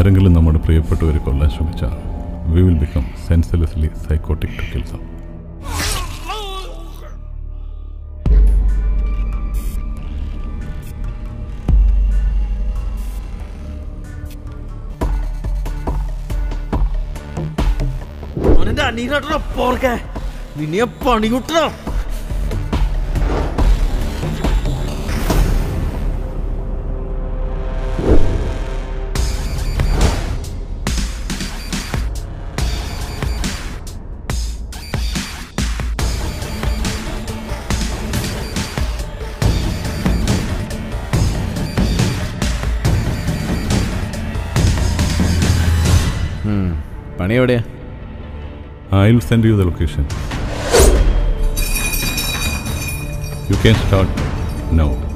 ആരെങ്കിലും നമ്മുടെ പ്രിയപ്പെട്ടവരെ കൊല്ലാൻ ശ്രമിച്ചാൽ we will become senselessly psychotic to kill some അവനെന്റെ അനിയനാട്ടോ പോർക്കെ നിന്നെ പണി കുട്ടണോ പണി എവിടെയാ I will send you the location you can start now